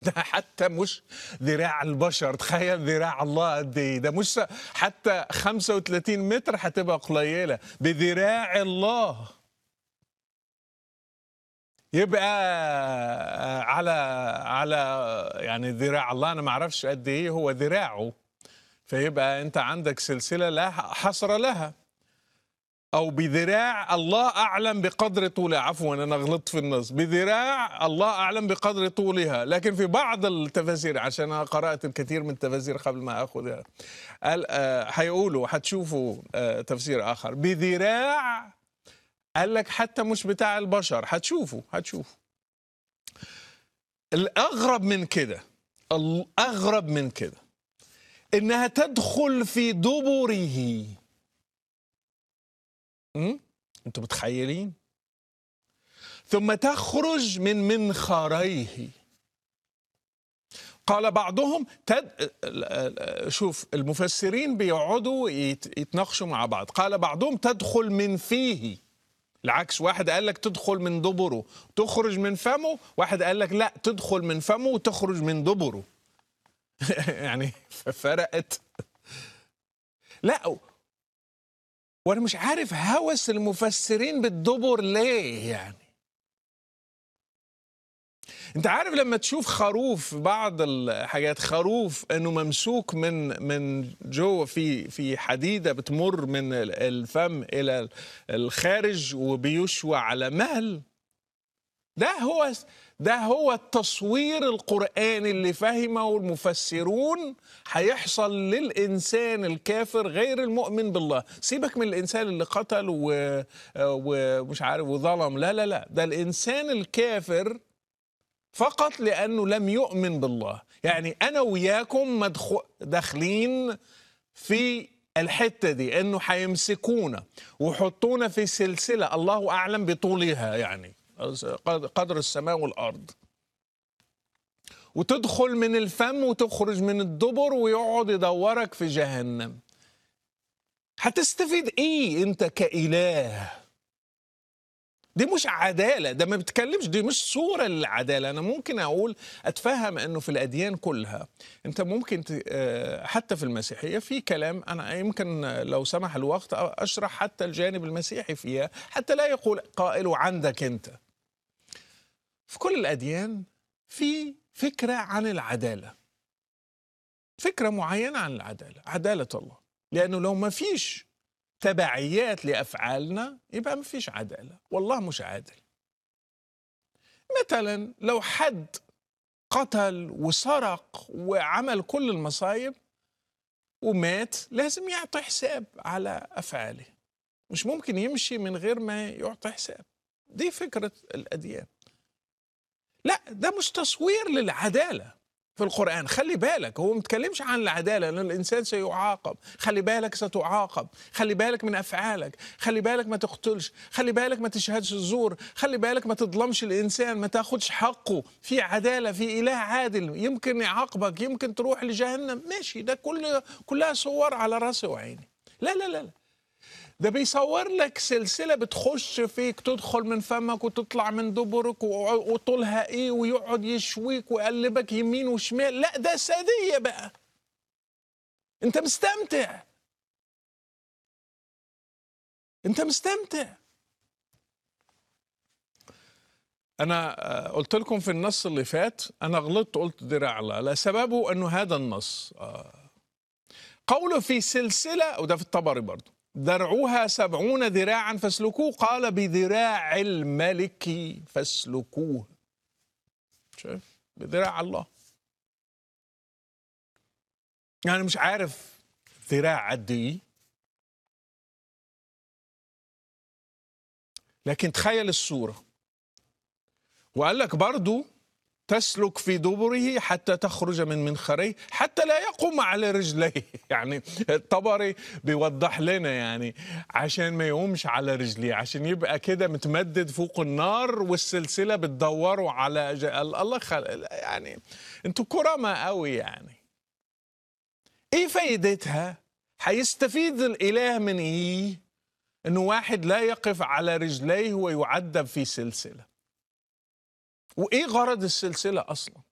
ده حتى مش ذراع البشر تخيل ذراع الله قد ايه ده مش س- حتى 35 متر هتبقى قليله بذراع الله يبقى على على يعني ذراع الله انا ما اعرفش قد ايه هو ذراعه فيبقى انت عندك سلسله لا حصر لها او بذراع الله اعلم بقدر طولها عفوا انا غلطت في النص بذراع الله اعلم بقدر طولها لكن في بعض التفاسير عشان انا قرات الكثير من التفاسير قبل ما اخذها قال آه، هيقولوا هتشوفوا آه، تفسير اخر بذراع قال لك حتى مش بتاع البشر هتشوفوا هتشوفوا الاغرب من كده الاغرب من كده انها تدخل في دبره أم؟ انتوا متخيلين ثم تخرج من منخريه قال بعضهم تد... شوف المفسرين بيقعدوا يت- يتناقشوا مع بعض قال بعضهم تدخل من فيه العكس واحد قال لك تدخل من دبره تخرج من فمه واحد قال لك لا تدخل من فمه وتخرج من دبره يعني فرقت لا وانا مش عارف هوس المفسرين بالدبر ليه يعني انت عارف لما تشوف خروف في بعض الحاجات خروف انه ممسوك من من جوه في في حديده بتمر من ال- الفم الى الخارج وبيشوى على مهل ده هو ده هو التصوير القرآني اللي فهمه المفسرون هيحصل للإنسان الكافر غير المؤمن بالله سيبك من الإنسان اللي قتل و- ومش عارف وظلم لا لا لا ده الإنسان الكافر فقط لأنه لم يؤمن بالله يعني أنا وياكم مدخو- داخلين في الحتة دي أنه هيمسكونا ويحطونا في سلسلة الله أعلم بطولها يعني قد- قدر السماء والأرض وتدخل من الفم وتخرج من الدبر ويقعد يدورك في جهنم هتستفيد ايه انت كإله دي مش عدالة ده ما بتكلمش دي مش صورة للعدالة أنا ممكن أقول أتفهم أنه في الأديان كلها أنت ممكن ت- آه، حتى في المسيحية في كلام أنا يمكن لو سمح الوقت أشرح حتى الجانب المسيحي فيها حتى لا يقول قائل عندك أنت في كل الأديان في فكرة عن العدالة فكرة معينة عن العدالة عدالة الله لأنه لو ما فيش تبعيات لأفعالنا يبقى ما فيش عدالة والله مش عادل مثلا لو حد قتل وسرق وعمل كل المصايب ومات لازم يعطي حساب على أفعاله مش ممكن يمشي من غير ما يعطي حساب دي فكرة الأديان لا ده مش تصوير للعدالة في القرآن خلي بالك هو ما بيتكلمش عن العدالة لأن الإنسان سيعاقب خلي بالك ستعاقب خلي بالك من أفعالك خلي بالك ما تقتلش خلي بالك ما تشهدش الزور خلي بالك ما تظلمش الإنسان ما تاخدش حقه في عدالة في إله عادل يمكن يعاقبك يمكن تروح لجهنم ماشي ده كل كلها صور على راسي وعيني لا لا لا, لا. ده بيصور لك سلسلة بتخش فيك تدخل من فمك وتطلع من دبرك و- وطولها ايه ويقعد يشويك ويقلبك يمين وشمال لا ده سادية بقى انت مستمتع انت مستمتع انا آه، قلت لكم في النص اللي فات انا غلطت قلت ذراع الله لا سببه انه هذا النص آه، قوله في سلسلة وده في الطبري برضه درعوها سبعون ذراعا فاسلكوه قال بذراع الملك فاسلكوه شايف بذراع الله يعني مش عارف ذراع قد ايه لكن تخيل الصورة وقال لك برضو تسلك في دبره حتى تخرج من منخريه حتى لا يقوم على رجليه يعني الطبري بيوضح لنا يعني عشان ما يقومش على رجليه عشان يبقى كده متمدد فوق النار والسلسله بتدوره على ج... الله خل... يعني انتوا كرماء قوي يعني ايه فايدتها هيستفيد الاله من ايه انه واحد لا يقف على رجليه ويعذب في سلسله وايه غرض السلسله اصلا